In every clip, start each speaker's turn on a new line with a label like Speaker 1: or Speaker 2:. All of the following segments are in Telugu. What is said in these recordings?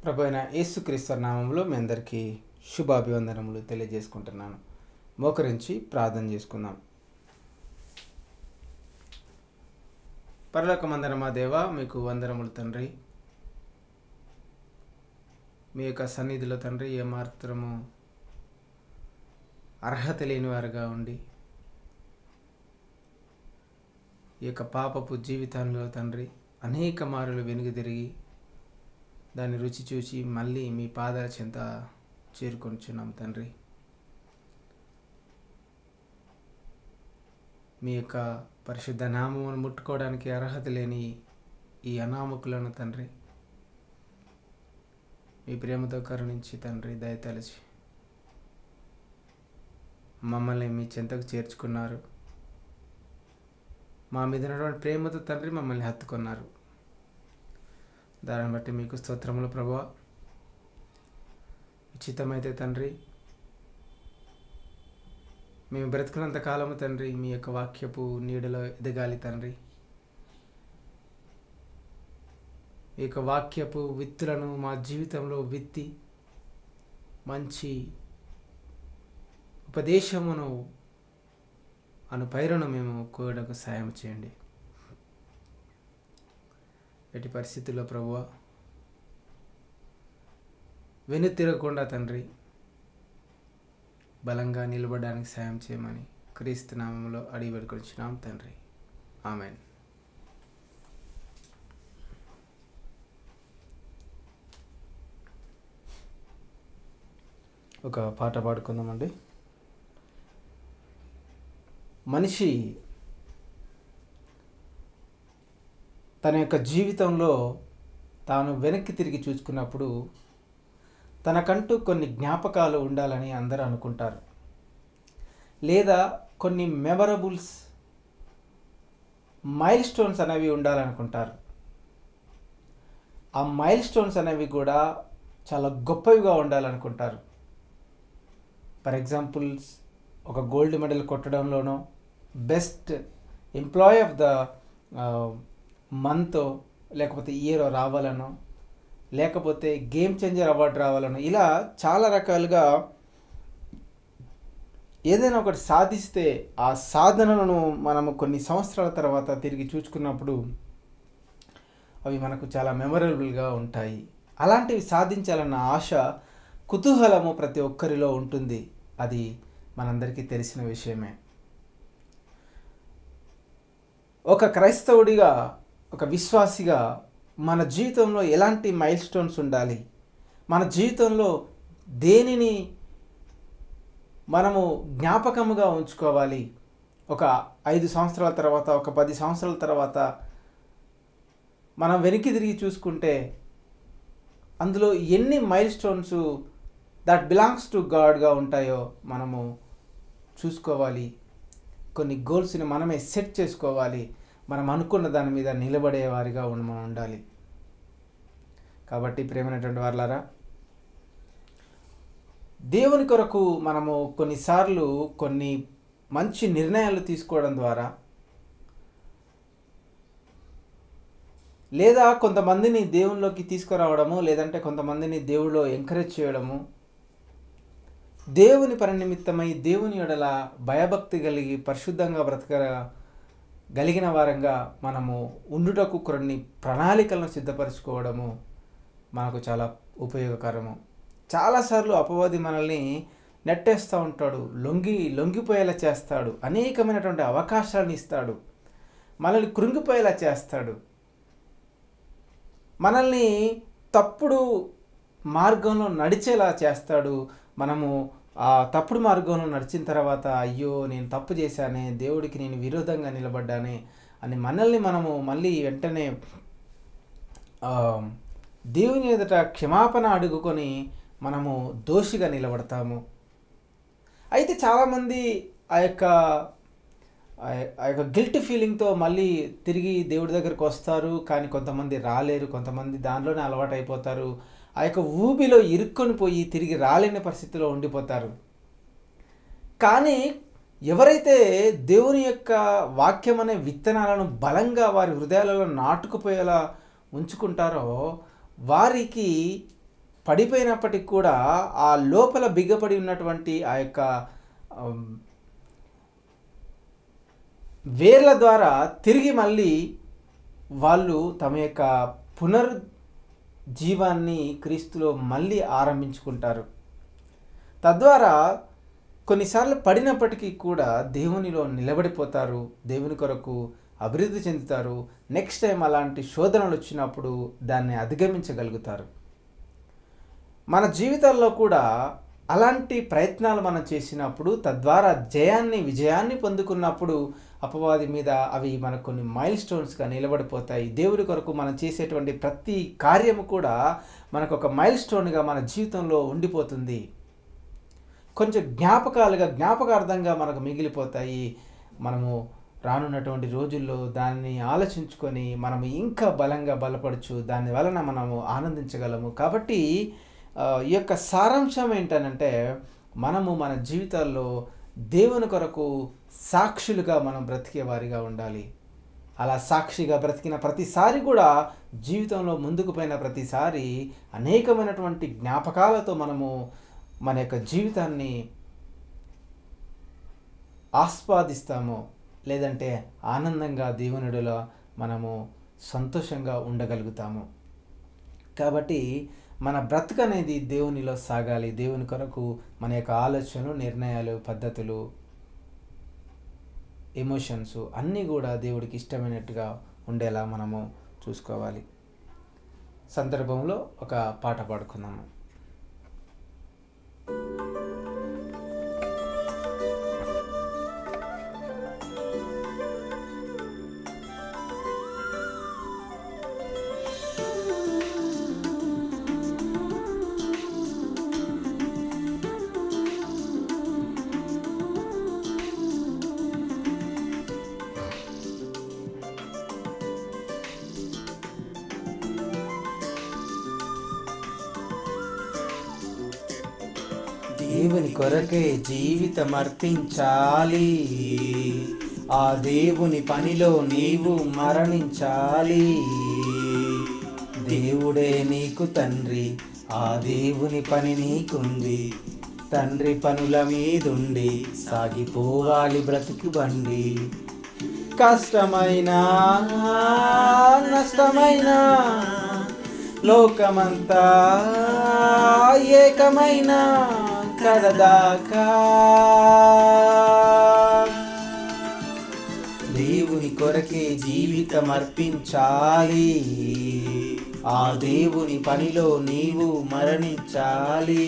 Speaker 1: ప్రభు అయిన యేసుక్రీస్తు నామంలో మీ అందరికీ శుభాభివందనములు తెలియజేసుకుంటున్నాను మోకరించి ప్రార్థన చేసుకుందాం పరలోక మందరమా దేవ మీకు వందనములు తండ్రి మీ యొక్క సన్నిధిలో తండ్రి ఏమాత్రము అర్హత లేని వారుగా ఉండి ఈ యొక్క పాపపు జీవితంలో తండ్రి అనేక మారులు వెనుక తిరిగి దాన్ని రుచి చూసి మళ్ళీ మీ పాదాల చెంత చేరుకొనిచున్నాం తండ్రి మీ యొక్క పరిశుద్ధ నామమును ముట్టుకోవడానికి అర్హత లేని ఈ అనామకులను తండ్రి మీ ప్రేమతో కరుణించి తండ్రి దయతలచి మమ్మల్ని మీ చెంతకు చేర్చుకున్నారు మా మీద ఉన్నటువంటి ప్రేమతో తండ్రి మమ్మల్ని హత్తుకున్నారు దాన్ని బట్టి మీకు స్తోత్రములు ప్రభు ఉచితమైతే తండ్రి మేము బ్రతుకున్నంత కాలము తండ్రి మీ యొక్క వాక్యపు నీడలో ఎదగాలి తండ్రి ఈ యొక్క వాక్యపు విత్తులను మా జీవితంలో విత్తి మంచి ఉపదేశమును అను పైరును మేము కోయడానికి సాయం చేయండి ఎట్టి పరిస్థితుల్లో ప్రభువ వెను తిరగకుండా తండ్రి బలంగా నిలబడడానికి సాయం చేయమని క్రీస్తు నామంలో అడిగి పెట్టుకొచ్చినాం తండ్రి ఆమెన్ ఒక పాట పాడుకుందామండి మనిషి తన యొక్క జీవితంలో తాను వెనక్కి తిరిగి చూసుకున్నప్పుడు తనకంటూ కొన్ని జ్ఞాపకాలు ఉండాలని అందరూ అనుకుంటారు లేదా కొన్ని మెమరబుల్స్ మైల్ స్టోన్స్ అనేవి ఉండాలనుకుంటారు ఆ మైల్ స్టోన్స్ అనేవి కూడా చాలా గొప్పవిగా ఉండాలనుకుంటారు ఫర్ ఎగ్జాంపుల్స్ ఒక గోల్డ్ మెడల్ కొట్టడంలోనో best employee of the month లేకపోతే ఇయర్ రావాలనో లేకపోతే గేమ్ చేంజర్ అవార్డు రావాలనో ఇలా చాలా రకాలుగా ఏదైనా ఒకటి సాధిస్తే ఆ సాధనలను మనము కొన్ని సంవత్సరాల తర్వాత తిరిగి చూసుకున్నప్పుడు అవి మనకు చాలా మెమరబుల్గా ఉంటాయి అలాంటివి సాధించాలన్న ఆశ కుతూహలము ప్రతి ఒక్కరిలో ఉంటుంది అది మనందరికీ తెలిసిన విషయమే ఒక క్రైస్తవుడిగా ఒక విశ్వాసిగా మన జీవితంలో ఎలాంటి మైల్ స్టోన్స్ ఉండాలి మన జీవితంలో దేనిని మనము జ్ఞాపకముగా ఉంచుకోవాలి ఒక ఐదు సంవత్సరాల తర్వాత ఒక పది సంవత్సరాల తర్వాత మనం వెనక్కి తిరిగి చూసుకుంటే అందులో ఎన్ని milestones that belongs to గాడ్గా ఉంటాయో మనము చూసుకోవాలి కొన్ని గోల్స్ని మనమే సెట్ చేసుకోవాలి మనం అనుకున్న దాని మీద నిలబడే వారిగా ఉండి మనం ఉండాలి కాబట్టి ప్రేమైనటువంటి వాళ్ళారా దేవుని కొరకు మనము కొన్నిసార్లు కొన్ని మంచి నిర్ణయాలు తీసుకోవడం ద్వారా లేదా కొంతమందిని దేవునిలోకి తీసుకురావడము లేదంటే కొంతమందిని దేవుడిలో ఎంకరేజ్ చేయడము దేవుని పరినిమిత్తమై దేవుని ఎడల భయభక్తి కలిగి పరిశుద్ధంగా బ్రతక గలిగిన వారంగా మనము ఉండుటకు కొన్ని ప్రణాళికలను సిద్ధపరచుకోవడము మనకు చాలా ఉపయోగకరము చాలాసార్లు అపవాది మనల్ని నెట్టేస్తూ ఉంటాడు లొంగి లొంగిపోయేలా చేస్తాడు అనేకమైనటువంటి అవకాశాలను ఇస్తాడు మనల్ని కృంగిపోయేలా చేస్తాడు మనల్ని తప్పుడు మార్గంలో నడిచేలా చేస్తాడు మనము ఆ తప్పుడు మార్గంలో నడిచిన తర్వాత అయ్యో నేను తప్పు చేశానే దేవుడికి నేను విరోధంగా నిలబడ్డానే అని మనల్ని మనము మళ్ళీ వెంటనే దేవుని ఎదుట క్షమాపణ అడుగుకొని మనము దోషిగా నిలబడతాము అయితే చాలామంది ఆ యొక్క ఆ యొక్క గిల్ట్ ఫీలింగ్తో మళ్ళీ తిరిగి దేవుడి దగ్గరికి వస్తారు కానీ కొంతమంది రాలేరు కొంతమంది దానిలోనే అలవాటు అయిపోతారు ఆ యొక్క ఊబిలో ఇరుక్కొని పోయి తిరిగి రాలేని పరిస్థితిలో ఉండిపోతారు కానీ ఎవరైతే దేవుని యొక్క వాక్యం అనే విత్తనాలను బలంగా వారి హృదయాలలో నాటుకుపోయేలా ఉంచుకుంటారో వారికి పడిపోయినప్పటికి కూడా ఆ లోపల బిగ్గపడి ఉన్నటువంటి ఆ యొక్క ఆమ్, వేర్ల ద్వారా తిరిగి మళ్ళీ వాళ్ళు తమ యొక్క పునర్ జీవాన్ని క్రీస్తులో మళ్ళీ ఆరంభించుకుంటారు తద్వారా కొన్నిసార్లు పడినప్పటికీ కూడా దేవునిలో నిలబడిపోతారు దేవుని కొరకు అభివృద్ధి చెందుతారు నెక్స్ట్ టైం అలాంటి శోధనలు వచ్చినప్పుడు దాన్ని అధిగమించగలుగుతారు మన జీవితాల్లో కూడా అలాంటి ప్రయత్నాలు మనం చేసినప్పుడు తద్వారా జయాన్ని విజయాన్ని పొందుకున్నప్పుడు అపవాది మీద అవి మనకు కొన్ని మైల్ స్టోన్స్గా నిలబడిపోతాయి దేవుడి కొరకు మనం చేసేటువంటి ప్రతి కార్యము కూడా మనకు ఒక మైల్ స్టోన్గా మన జీవితంలో ఉండిపోతుంది కొంచెం జ్ఞాపకాలుగా జ్ఞాపకార్థంగా మనకు మిగిలిపోతాయి మనము రానున్నటువంటి రోజుల్లో దాన్ని ఆలోచించుకొని మనము ఇంకా బలంగా బలపడచ్చు దాని వలన మనము ఆనందించగలము కాబట్టి ఆ, ఈ యొక్క సారాంశం ఏంటనంటే మనము మన జీవితాల్లో దేవుని కొరకు సాక్షులుగా మనం బ్రతికే వారిగా ఉండాలి అలా సాక్షిగా బ్రతికిన ప్రతిసారి కూడా జీవితంలో ముందుకు పోయిన ప్రతిసారి అనేకమైనటువంటి జ్ఞాపకాలతో మనము మన యొక్క జీవితాన్ని ఆస్వాదిస్తాము లేదంటే ఆనందంగా దేవునుడిలో మనము సంతోషంగా ఉండగలుగుతాము కాబట్టి మన బ్రతుకు అనేది దేవునిలో సాగాలి దేవుని కొరకు మన యొక్క ఆలోచనలు నిర్ణయాలు పద్ధతులు ఎమోషన్స్ అన్నీ కూడా దేవుడికి ఇష్టమైనట్టుగా ఉండేలా మనము చూసుకోవాలి సందర్భంలో ఒక పాట పాడుకుందాము దేవుని కొరకే జీవితం అర్పించాలి ఆ దేవుని పనిలో నీవు మరణించాలి దేవుడే నీకు తండ్రి ఆ దేవుని పని నీకుంది తండ్రి పనుల మీదుండి సాగిపోవాలి బ్రతుకు బండి కష్టమైనా నష్టమైనా లోకమంతా ఏకమైన కడదాకా దేవుని కొరకే జీవితం అర్పించాలి ఆ దేవుని పనిలో నీవు మరణించాలి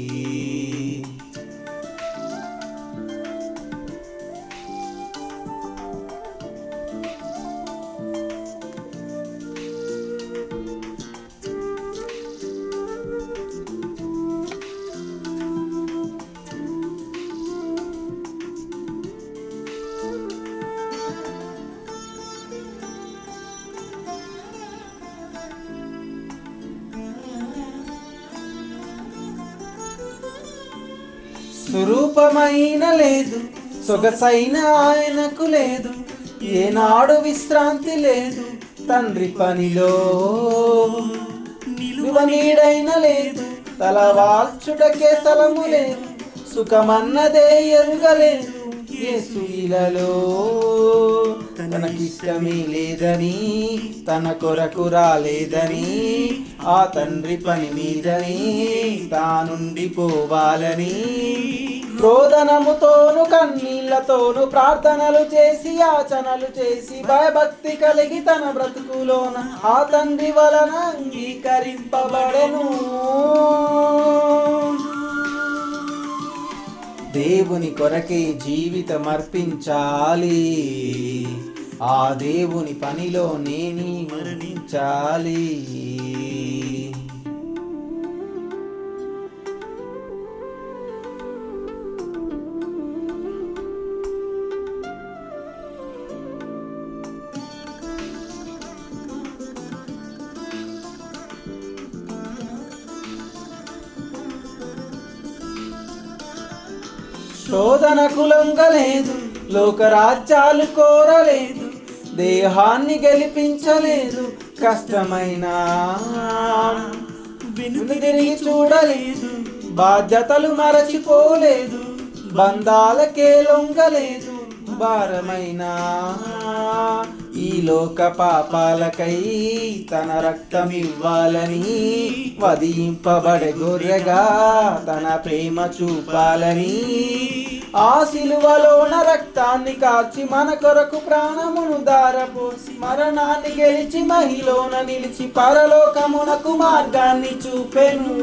Speaker 1: స్వరూపమైన లేదు సొగసైన ఆయనకు లేదు ఏనాడు విశ్రాంతి లేదు తండ్రి పనిలో నిలువ నీడైన లేదు తల వాల్చుటకే స్థలము లేదు సుఖమన్నదే ఎరుగలేదు యేసు ఇలలో తనకిష్టమే లేదని తన కొరకు రాలేదని ఆ తండ్రి పని మీదని తానుండిపోవాలని రోదనముతోను కన్నీళ్లతోను ప్రార్థనలు చేసి యాచనలు చేసి భయభక్తి కలిగి తన బ్రతుకులోన ఆ తండ్రి వలన అంగీకరింపబడెను దేవుని కొరకే జీవితం అర్పించాలి ఆ దేవుని పనిలో నేను మరణించాలి శోధనకు లొంగలేదు లోకరాజ్యాలు కోరలేదు దేహాన్ని గెలిపించలేదు కష్టమైన వెనుతిరిగి చూడలేదు బాధ్యతలు మరచిపోలేదు బంధాలకే లొంగలేదు భారమైన ఈ లోక పాపాలకై తన రక్తం ఇవ్వాలని వదింపబడే గొర్రెగా తన ప్రేమ చూపాలని ఆ సిలువలోన రక్తాన్ని కాచి మన కొరకు ప్రాణమును దారపోసి మరణాన్ని గెలిచి మహిలోన నిలిచి పరలోకమునకు మార్గాన్ని చూపెను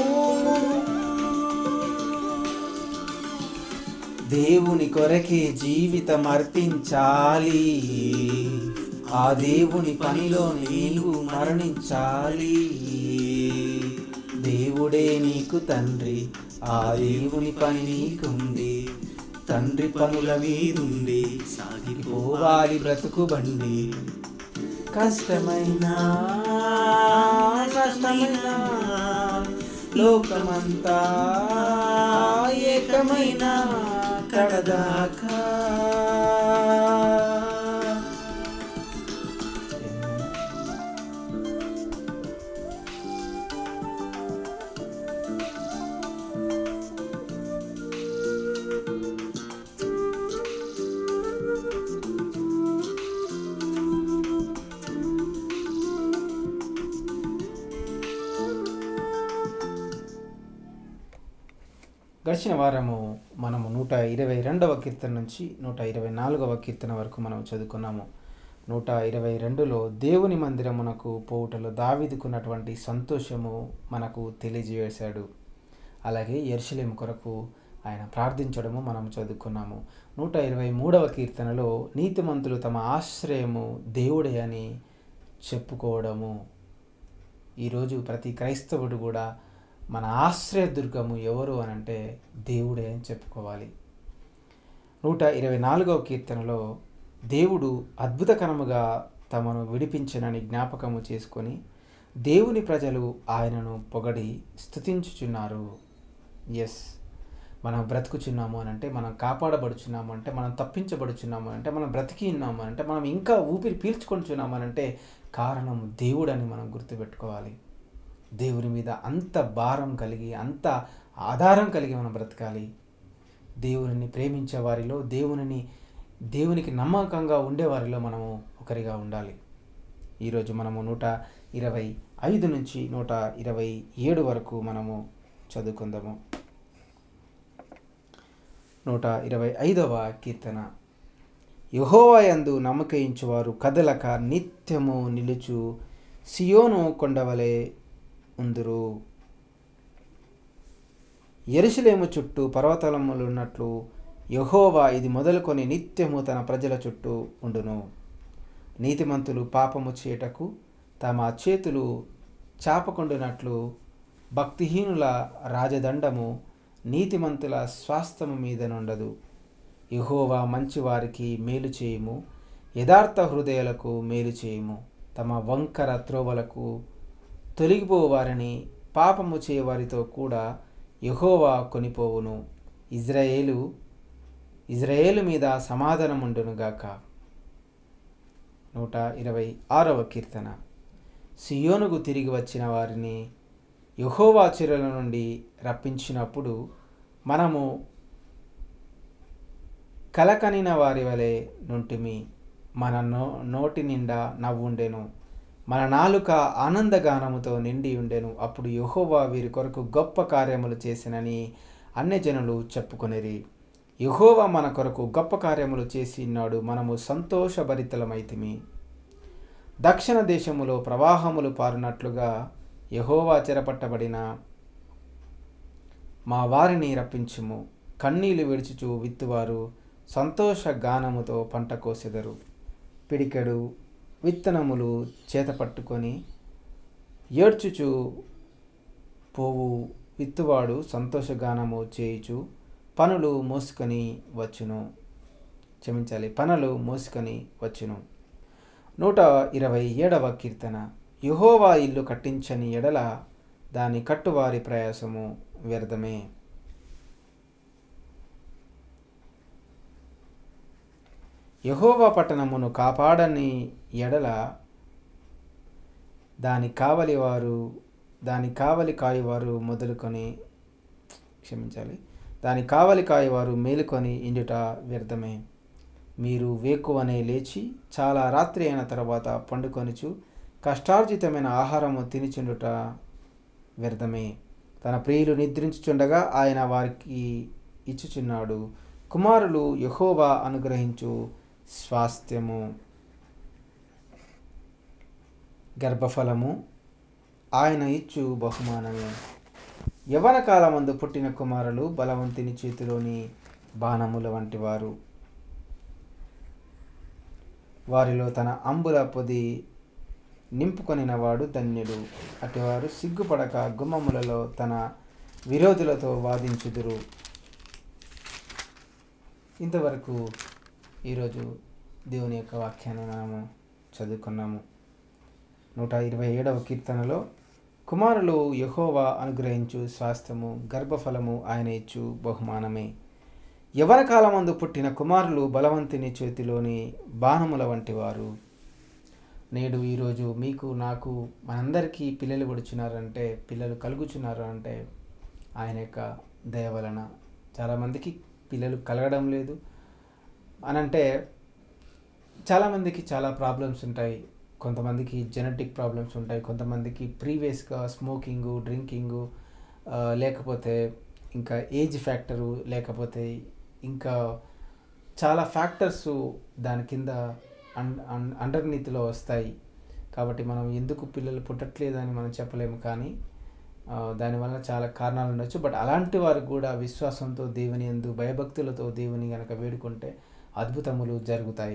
Speaker 1: దేవుని కొరకే జీవితం అర్పించాలి ఆ దేవుని పనిలో నీవు మరణించాలి దేవుడే నీకు తండ్రి ఆ దేవుని పని నీకుంది తండ్రి పనుల మీదుండి సాగిపోవాలి బ్రతుకు బండి కష్టమైన కష్టమైన లోకమంతా ఏకమైన కడదాకా గడిచిన వారము మనము నూట ఇరవై రెండవ కీర్తన నుంచి నూట ఇరవై నాలుగవ కీర్తన వరకు మనం చదువుకున్నాము నూట ఇరవై రెండులో దేవుని మందిరమునకు పోవుటలో దావిదుకున్నటువంటి సంతోషము మనకు తెలియజేశాడు అలాగే ఎరుసలేం కొరకు ఆయన ప్రార్థించడము మనం చదువుకున్నాము నూట ఇరవై మూడవ కీర్తనలో నీతిమంతులు తమ ఆశ్రయము దేవుడే అని చెప్పుకోవడము ఈరోజు ప్రతి క్రైస్తవుడు కూడా మన ఆశ్రయదుర్గము ఎవరు అని అంటే దేవుడే అని చెప్పుకోవాలి నూట ఇరవై నాలుగవ కీర్తనలో దేవుడు అద్భుతకరముగా తమను విడిపించినని జ్ఞాపకము చేసుకొని దేవుని ప్రజలు ఆయనను పొగడి స్థుతించుచున్నారు ఎస్ మనం బ్రతుకుచున్నాము అని అంటే మనం కాపాడబడుచున్నాము అంటే మనం తప్పించబడుచున్నాము అంటే మనం బ్రతికి ఉన్నాము అని అంటే మనం ఇంకా ఊపిరి పీల్చుకొనిచున్నాము అని అంటే కారణం దేవుడని మనం గుర్తుపెట్టుకోవాలి దేవుని మీద అంత భారం కలిగి అంత ఆధారం కలిగి మనం బ్రతకాలి దేవుని ప్రేమించే వారిలో దేవునిని దేవునికి నమ్మకంగా ఉండేవారిలో మనము ఒకరిగా ఉండాలి ఈరోజు మనము నూట ఇరవై ఐదు నుంచి నూట ఇరవై ఏడు వరకు మనము చదువుకుందాము నూట ఇరవై ఐదవ కీర్తన యహోవయందు నమ్మకయించువారు కదలక నిత్యము నిలుచు సియోను కొండవలే ఉందురు ఎరుసలేము చుట్టూ పర్వతలములు ఉన్నట్లు యహోవా ఇది మొదలుకొని నిత్యము తన ప్రజల చుట్టూ ఉండును నీతిమంతులు పాపము చేయటకు తమ చేతులు చాపకుండునట్లు భక్తిహీనుల రాజదండము నీతిమంతుల స్వాస్థము మీద నుండదు యహోవా మంచివారికి మేలు చేయుము యథార్థ హృదయాలకు మేలు చేయుము తమ వంకర త్రోవలకు తొలగిపోవారిని పాపము చేయవారితో కూడా యహోవా కొనిపోవును ఇజ్రాయేలు ఇజ్రాయేలు మీద సమాధానముండునుగాక నూట ఇరవై ఆరవ కీర్తన సియోనుకు తిరిగి వచ్చిన వారిని యహోవా చెరుల నుండి రప్పించినప్పుడు మనము కలకనిన వారి వలె నుంటిమి మన నో నోటి నిండా నవ్వుండెను మన నాలుక ఆనందగానముతో నిండి ఉండెను అప్పుడు యహోవా వీరి కొరకు గొప్ప కార్యములు చేసినని అన్యజనులు చెప్పుకొనిరి యహోవా మన కొరకు గొప్ప కార్యములు చేసినాడు మనము సంతోషభరితలమైతిమి దక్షిణ దేశములో ప్రవాహములు పారునట్లుగా యహోవా చెరపట్టబడిన మా వారిని రప్పించుము కన్నీళ్లు విడుచుచు విత్తువారు సంతోష గానముతో పంట కోసెదరు పిడికెడు విత్తనములు చేత పట్టుకొని ఏడ్చుచు పోవు విత్తువాడు సంతోషగానము చేయుచు పనులు మోసుకొని వచ్చును క్షమించాలి పనులు మోసుకొని వచ్చును నూట ఇరవై ఏడవ కీర్తన యహోవా ఇల్లు కట్టించని ఎడల దాని కట్టువారి ప్రయాసము వ్యర్థమే యహోవా పట్టణమును కాపాడని ఎడల దాని కావలి వారు దాని కావలి కాయువారు మొదలుకొని క్షమించాలి దాని కావలి కాయువారు మేలుకొని ఇండుట వ్యర్థమే మీరు వేకువనే లేచి చాలా రాత్రి అయిన తర్వాత పండుకొనుచు కష్టార్జితమైన ఆహారము తినిచుండుట వ్యర్థమే తన ప్రియులు నిద్రించుచుండగా ఆయన వారికి ఇచ్చుచున్నాడు కుమారులు యహోవా అనుగ్రహించు స్వాస్థ్యము గర్భఫలము ఆయన ఇచ్చు బహుమానమే యవన కాలమందు పుట్టిన కుమారులు బలవంతుని చేతిలోని బాణముల వంటి వారు వారిలో తన అంబుల పొది నింపుకొనినవాడు ధన్యుడు అటివారు సిగ్గుపడక గుమ్మములలో తన విరోధులతో వాదించుదురు ఇంతవరకు ఈరోజు దేవుని యొక్క వాక్యాన్ని మనము చదువుకున్నాము నూట ఇరవై ఏడవ కీర్తనలో కుమారులు యహోవా అనుగ్రహించు స్వాస్థ్యము గర్భఫలము ఆయన ఇచ్చు బహుమానమే యవన కాలమందు పుట్టిన కుమారులు బలవంతుని చేతిలోని బాణముల వంటి వారు నేడు ఈరోజు మీకు నాకు మనందరికీ పిల్లలు పుడుచున్నారంటే పిల్లలు కలుగుచున్నారు అంటే ఆయన యొక్క దయ వలన చాలామందికి పిల్లలు కలగడం లేదు అనంటే చాలామందికి చాలా ప్రాబ్లమ్స్ ఉంటాయి కొంతమందికి జెనెటిక్ ప్రాబ్లమ్స్ ఉంటాయి కొంతమందికి ప్రీవియస్గా స్మోకింగు డ్రింకింగు లేకపోతే ఇంకా ఏజ్ ఫ్యాక్టరు లేకపోతే ఇంకా చాలా ఫ్యాక్టర్స్ దాని కింద అన్ అన్ అండర్నీతిలో వస్తాయి కాబట్టి మనం ఎందుకు పిల్లలు పుట్టట్లేదని మనం చెప్పలేము కానీ ఆ, దానివల్ల చాలా కారణాలు ఉండొచ్చు బట్ అలాంటి వారికి కూడా విశ్వాసంతో దేవుని ఎందు భయభక్తులతో దేవుని గనక వేడుకుంటే అద్భుతములు జరుగుతాయి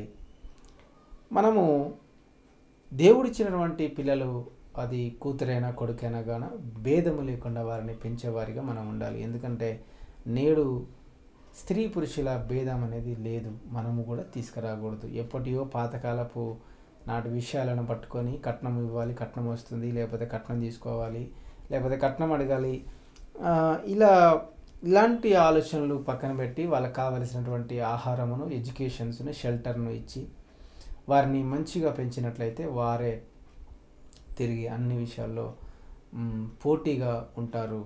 Speaker 1: మనము దేవుడిచ్చినటువంటి పిల్లలు అది కూతురైనా కొడుకైనా గాన భేదము లేకుండా వారిని పెంచేవారిగా మనం ఉండాలి ఎందుకంటే నేడు స్త్రీ పురుషుల భేదం అనేది లేదు మనము కూడా తీసుకురాకూడదు ఎప్పటియో పాతకాలపు నాటి విషయాలను పట్టుకొని కట్నం ఇవ్వాలి కట్నం వస్తుంది లేకపోతే కట్నం తీసుకోవాలి లేకపోతే కట్నం అడగాలి ఆ, ఇలా ఇలాంటి ఆలోచనలు పక్కన పెట్టి వాళ్ళకి కావలసినటువంటి ఆహారమును ఎడ్యుకేషన్స్ను షెల్టర్ను ఇచ్చి వారిని మంచిగా పెంచినట్లయితే వారే తిరిగి అన్ని విషయాల్లో మ్, పోటీగా ఉంటారు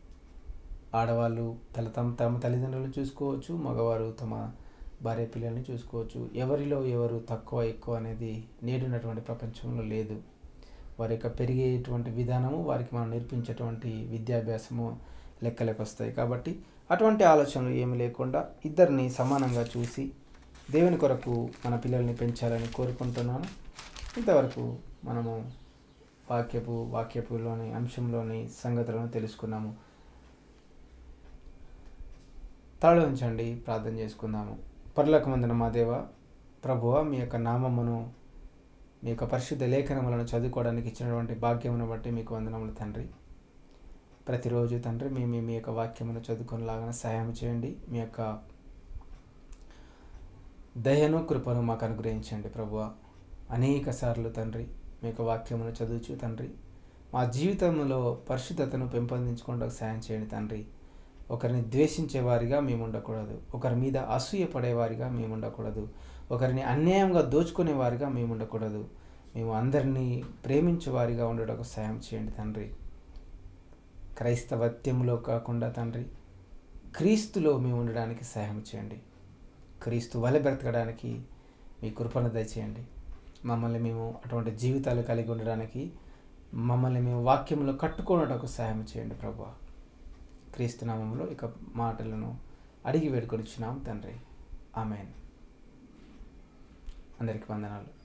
Speaker 1: ఆడవాళ్ళు తల తమ తమ తల్లిదండ్రులను చూసుకోవచ్చు మగవారు తమ భార్య పిల్లల్ని చూసుకోవచ్చు ఎవరిలో ఎవరు తక్కువ ఎక్కువ అనేది నేడున్నటువంటి ప్రపంచంలో లేదు వారి యొక్క పెరిగేటువంటి విధానము వారికి మనం నేర్పించేటువంటి విద్యాభ్యాసము లెక్కలకు వస్తాయి కాబట్టి అటువంటి ఆలోచనలు ఏమి లేకుండా ఇద్దరిని సమానంగా చూసి దేవుని కొరకు మన పిల్లల్ని పెంచాలని కోరుకుంటున్నాను ఇంతవరకు మనము వాక్యపు వాక్యపులోని అంశంలోని సంగతులను తెలుసుకున్నాము తల ఉంచండి ప్రార్థన చేసుకుందాము పరులకు మందిన మా దేవ ప్రభువ మీ యొక్క నామమును మీ యొక్క పరిశుద్ధ లేఖనములను చదువుకోవడానికి ఇచ్చినటువంటి భాగ్యమును బట్టి మీకు వందనములు తండ్రి ప్రతిరోజు తండ్రి మేము మీ యొక్క వాక్యమును చదువుకునేలాగా సహాయం చేయండి మీ యొక్క దయను కృపను మాకు అనుగ్రహించండి ప్రభువ అనేక సార్లు తండ్రి మీ యొక్క వాక్యమును చదువుచు తండ్రి మా జీవితంలో పరిశుద్ధతను పెంపొందించుకోవడానికి సాయం చేయండి తండ్రి ఒకరిని ద్వేషించేవారిగా మేము ఉండకూడదు ఒకరి మీద అసూయ పడేవారిగా మేము ఉండకూడదు ఒకరిని అన్యాయంగా దోచుకునేవారిగా మేము ఉండకూడదు మేము అందరినీ ప్రేమించేవారిగా ఉండటకు సాయం చేయండి తండ్రి క్రైస్తవత్యంలో కాకుండా తండ్రి క్రీస్తులో మేము ఉండడానికి సహాయం చేయండి క్రీస్తు వలె బ్రతకడానికి మీ కృపను దయచేయండి మమ్మల్ని మేము అటువంటి జీవితాలు కలిగి ఉండడానికి మమ్మల్ని మేము వాక్యంలో కట్టుకోవడానికి సహాయం చేయండి ప్రభా క్రీస్తు నామంలో ఇక మాటలను అడిగి వేడుకొనిచ్చున్నాం తండ్రి ఆమెన్ అందరికి వందనాలు